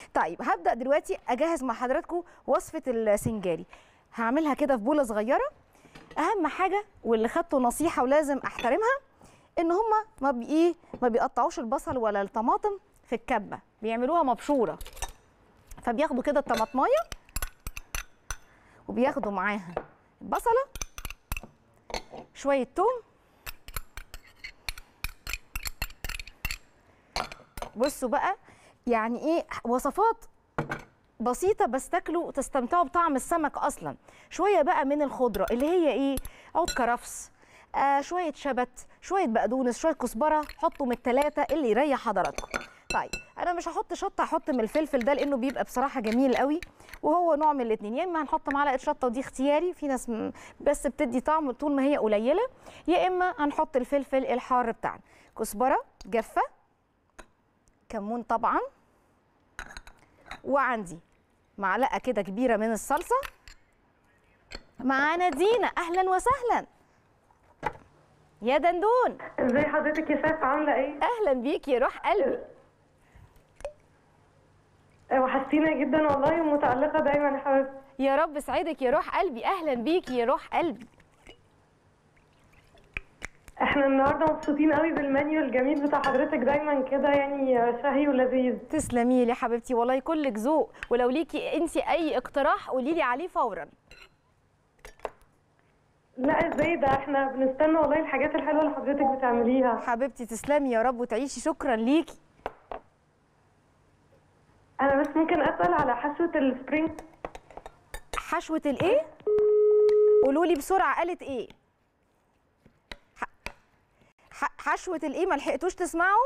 طيب هبدا دلوقتي اجهز مع حضراتكم وصفه السنجاري هعملها كده في بوله صغيره اهم حاجه واللي خدته نصيحه ولازم احترمها ان هما ما بي ايه ما بيقطعوش البصل ولا الطماطم في الكبه بيعملوها مبشوره فبياخدوا كده الطماطمايه وبياخدوا معاها البصله شويه توم بصوا بقى يعني ايه وصفات بسيطه بس تاكلوا وتستمتعوا بطعم السمك اصلا شويه بقى من الخضره اللي هي ايه عود كرفس آه شويه شبت شويه بقدونس شويه كزبره حطوا من الثلاثه اللي يريح حضراتكم طيب انا مش هحط شطه هحط من الفلفل ده لانه بيبقى بصراحه جميل قوي وهو نوع من الاثنين يا اما هنحط معلقه شطه ودي اختياري في ناس م- بس بتدي طعم طول ما هي قليله يا اما هنحط الفلفل الحار بتاعنا كزبره جافه كمون طبعا وعندي معلقه كده كبيره من الصلصه معانا دينا اهلا وسهلا يا دندون ازي حضرتك يا شيف عامله ايه؟ اهلا بيكي يا روح قلبي وحشتينا جدا والله ومتألقة دايما يا حبيبتي يا رب سعيدك يا روح قلبي اهلا بيكي يا روح قلبي احنا النهارده مبسوطين قوي بالمنيو الجميل بتاع حضرتك دايما كده يعني شهي ولذيذ تسلمي لي يا حبيبتي والله كلك ذوق ولو ليكي انت اي اقتراح قولي لي عليه فورا لا ازاي ده احنا بنستنى والله الحاجات الحلوه اللي حضرتك بتعمليها حبيبتي تسلمي يا رب وتعيشي شكرا ليكي انا بس ممكن اسال على حشوه السبرينج حشوه الايه قولوا لي بسرعه قالت ايه ح... ح... حشوه الايه ما لحقتوش تسمعوا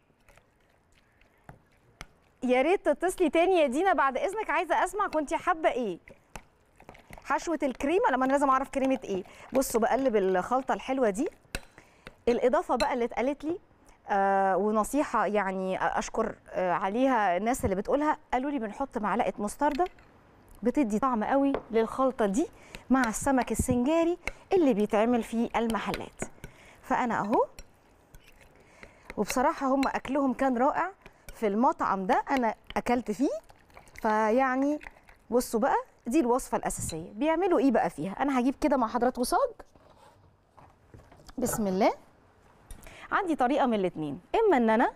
يا ريت تتصلي تاني يا دينا بعد اذنك عايزه اسمع كنتي حابه ايه حشوه الكريمه لما انا لازم اعرف كريمه ايه بصوا بقلب الخلطه الحلوه دي الاضافه بقى اللي اتقالت لي آه ونصيحه يعني اشكر آه عليها الناس اللي بتقولها قالوا لي بنحط معلقه مستردة بتدي طعم قوي للخلطه دي مع السمك السنجاري اللي بيتعمل في المحلات فانا اهو وبصراحه هم اكلهم كان رائع في المطعم ده انا اكلت فيه فيعني بصوا بقى دي الوصفه الاساسيه بيعملوا ايه بقى فيها انا هجيب كده مع حضراتكم صاج بسم الله عندي طريقه من الاثنين اما ان انا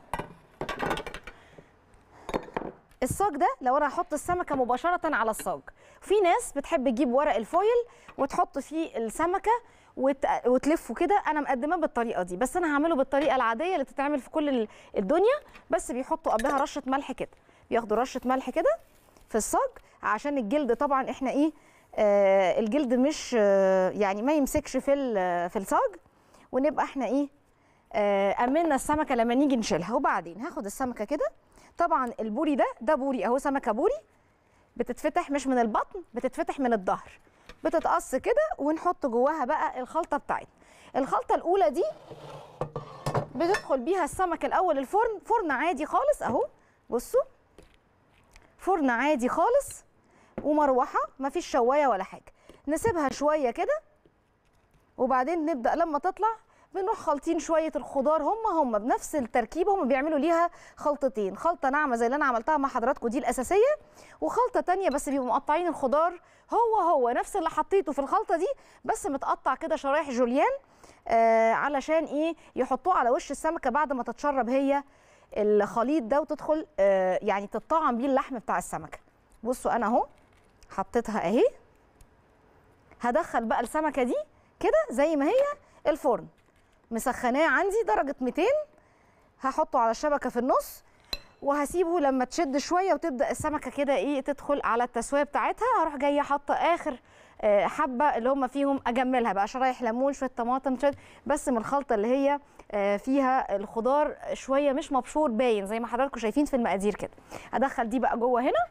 الصاج ده لو انا هحط السمكه مباشره على الصاج في ناس بتحب تجيب ورق الفويل وتحط فيه السمكه وت... وتلفه كده انا مقدماه بالطريقه دي بس انا هعمله بالطريقه العاديه اللي بتتعمل في كل ال- الدنيا بس بيحطوا قبلها رشه ملح كده بياخدوا رشه ملح كده في الصاج عشان الجلد طبعا احنا ايه آه الجلد مش آه يعني ما يمسكش في ال- في الصاج ونبقى احنا ايه آه، امنا السمكه لما نيجي نشيلها وبعدين هاخد السمكه كده طبعا البوري ده ده بوري اهو سمكه بوري بتتفتح مش من البطن بتتفتح من الظهر بتتقص كده ونحط جواها بقى الخلطه بتاعتنا الخلطه الاولى دي بتدخل بيها السمك الاول الفرن فرن عادي خالص اهو بصوا فرن عادي خالص ومروحه مفيش شوايه ولا حاجه نسيبها شويه كده وبعدين نبدا لما تطلع بنروح خالطين شويه الخضار هم هم بنفس التركيب هم بيعملوا ليها خلطتين خلطه ناعمه زي اللي انا عملتها مع حضراتكم دي الاساسيه وخلطه تانية بس بيبقوا مقطعين الخضار هو هو نفس اللي حطيته في الخلطه دي بس متقطع كده شرايح جوليان آه علشان ايه يحطوه على وش السمكه بعد ما تتشرب هي الخليط ده وتدخل آه يعني تتطعم بيه اللحم بتاع السمكه بصوا انا اهو حطيتها اهي هدخل بقى السمكه دي كده زي ما هي الفرن مسخناه عندي درجه 200 هحطه على الشبكه في النص وهسيبه لما تشد شويه وتبدا السمكه كده ايه تدخل على التسويه بتاعتها هروح جايه حاطه اخر آه، حبه اللي هم فيهم اجملها بقى شرايح ليمون شويه طماطم شويه بس من الخلطه اللي هي آه، فيها الخضار شويه مش مبشور باين زي ما حضراتكم شايفين في المقادير كده ادخل دي بقى جوه هنا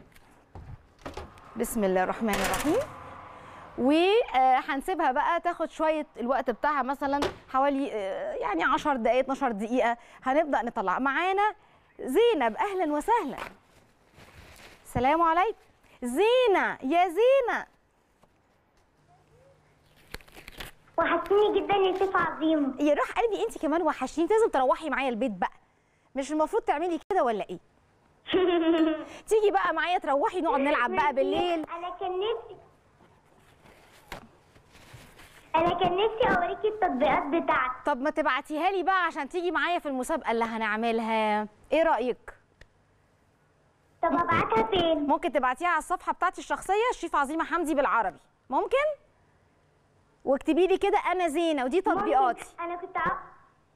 بسم الله الرحمن الرحيم وهنسيبها بقى تاخد شويه الوقت بتاعها مثلا حوالي آه، يعني 10 دقائق 12 دقيقه هنبدا نطلع معانا زينب اهلا وسهلا السلام عليكم زينه يا زينه وحشتني جدا يا شيف عظيم يا روح قلبي انت كمان وحشتيني لازم تروحي معايا البيت بقى مش المفروض تعملي كده ولا ايه تيجي بقى معايا تروحي نقعد نلعب بقى بالليل انا كان نفسي انا كان نفسي اوريكي التطبيقات بتاعتي طب ما تبعتيها لي بقى عشان تيجي معايا في المسابقه اللي هنعملها ايه رايك طب ابعتها فين ممكن تبعتيها على الصفحه بتاعتي الشخصيه الشيف عظيمه حمدي بالعربي ممكن واكتبي لي كده انا زينه ودي تطبيقاتي ممكن. انا كنت عاو...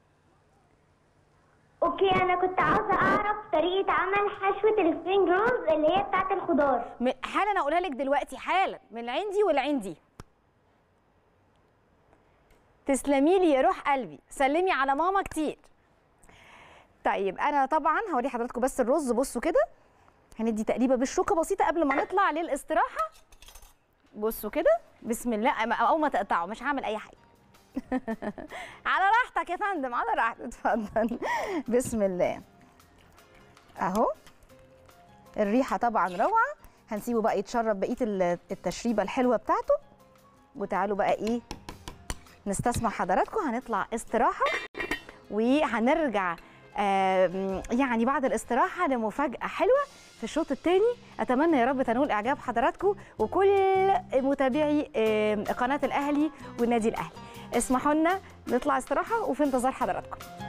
اوكي انا كنت عاوزه اعرف طريقه عمل حشوه السبرينج رولز اللي هي بتاعه الخضار م- حالا اقولها لك دلوقتي حالا من عندي والعندي تسلمي لي يا روح قلبي سلمي على ماما كتير طيب انا طبعا هوري حضراتكم بس الرز بصوا كده هندي تقريبا بالشوكه بسيطه قبل ما نطلع للاستراحه بصوا كده بسم الله أما- اول ما تقطعوا مش هعمل اي حاجه على راحتك يا فندم على راحتك اتفضل بسم الله اهو الريحه طبعا روعه هنسيبه بقى يتشرب بقيه ال- التشريبه الحلوه بتاعته وتعالوا بقى ايه نستسمع حضراتكم هنطلع استراحه وهنرجع آم، يعني بعد الاستراحه لمفاجاه حلوه في الشوط الثاني اتمنى يا رب تنول اعجاب حضراتكم وكل متابعي آم، قناه الاهلي والنادي الاهلي اسمحوا لنا نطلع استراحه وفي انتظار حضراتكم